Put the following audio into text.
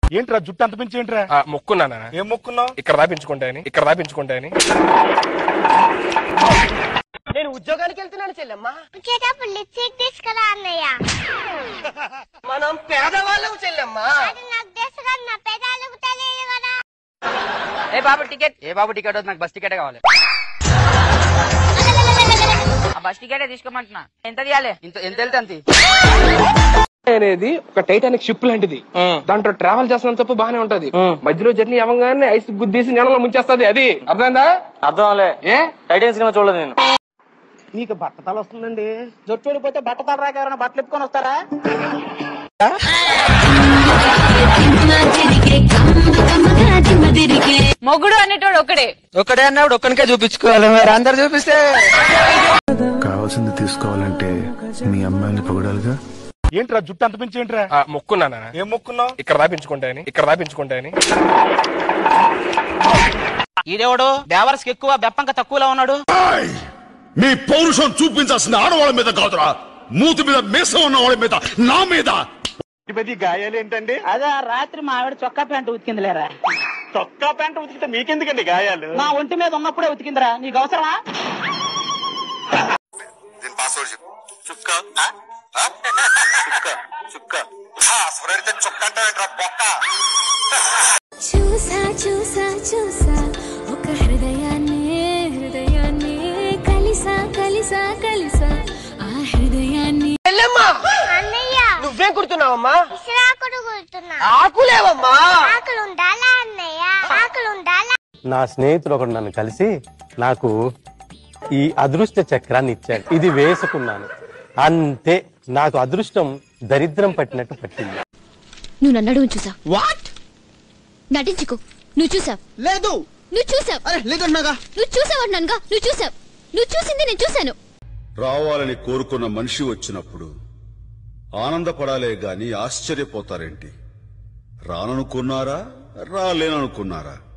ఏంట్రా జుట్టు అంత పెంచి ఏంట్రా ఆ, మొక్కున్నానా ఏం మొక్కున్నావు ఇక్కడ రాపించుకుంటాయని ఇక్కడ రాపించుకుంటాయని నేను ఉద్యోగానికి వెళ్తున్నాను చెల్లెమ్మా వచ్చేటప్పుడు లిప్స్టిక్ తీసుకురా అన్నయ్య మనం పేదవాళ్ళం చెల్లెమ్మా అది నాకు తెలుసు కదా నా పెదాలకు తెలియదు కదా ఏ బాబు టికెట్ ఏ బాబు టికెట్ వద్దు నాకు బస్ టికెట్ కావాలి ఆ బస్ టికెట్ తీసుకోమంటున్నా ఎంత తీయాలి ఇంత ఎంత వెళ్తే అంత అనేది ఒక టైటానిక్ షిప్ లాంటిది దాంట్లో ట్రావెల్ చేస్తున్న తప్ప బానే ఉంటది మధ్యలో జర్నీ అవ్వగానే ఐస్ గుద్దీసి నెలలో ముంచేస్తది అది అర్థమైందా అర్థంలే ఏ టైటన్ సినిమా చూడలేదు నేను మీకు బట్టతల వస్తుందండి జొట్టు ఊడిపోతే బట్టతల రాక ఎవరైనా బట్టలు ఎత్తుకొని వస్తారా మొగుడు అనేటోడు ఒకడే ఒకటే అన్నాడు ఒక్కనికే చూపించుకోవాలి మరి అందరు చూపిస్తే కావాల్సింది తీసుకోవాలంటే మీ అమ్మాయిని పొగడాలిగా ఏంట్రా జుట్టు అంత పెంచి ఏంట్రా ఆ, మొక్కున్నానా ఏం మొక్కున్నావు ఇక్కడ రాపించుకుంటాయని ఇక్కడ రాపించుకుంటాయని ఈడెవడు బేవర్స్ ఎక్కువ బెప్పంక తక్కువలో ఉన్నాడు మీ పౌరుషం చూపించాల్సిన ఆడవాళ్ళ మీద కాదురా మూతి మీద మీసం ఉన్న వాళ్ళ మీద నా మీద గాయాలు ఏంటండి అదే రాత్రి మా ఆవిడ చొక్కా ప్యాంటు ఉతికింది లేరా చొక్కా ప్యాంట్ ఉతికితే మీకెందుకండి గాయాలు నా ఒంటి మీద ఉన్నప్పుడే ఉతికిందిరా నీకు అవసరమా దీని పాస్వర్డ్ చెప్పు చుక్క చుక్క చుక్క స్వరైతే చుక్క అంటే బొక్క చూసా చూసా చూసా ఒక హృదయాన్ని హృదయాన్ని కలిసా కలిసా కలిసా ఆ హృదయాన్ని చెల్లెమ్మా అన్నయ్య నువ్వేం కుడుతున్నావమ్మా ఇసురాకుడు కూర్చున్నా ఆకులేవమ్మా ఆకులు ఉండాలా అన్నయ్య ఆకులు ఉండాలా నా స్నేహితుడు ఒకడు నన్ను కలిసి నాకు ఈ అదృష్ట చక్రాన్ని ఇచ్చాడు ఇది వేసుకున్నాను అంతే నాకు అదృష్టం దరిద్రం పట్టినట్టు పట్టింది నువ్వు నన్ను అడుగు చూసా వాట్ నటించుకో నువ్వు చూసావు లేదు నువ్వు చూసావు అరే లేదన్నాగా నువ్వు చూసావన్నానుగా నువ్వు చూసావు నువ్వు చూసింది నేను చూశాను రావాలని కోరుకున్న మనిషి వచ్చినప్పుడు ఆనందపడాలే గాని ఆశ్చర్యపోతారేంటి రాననుకున్నారా రాలేననుకున్నారా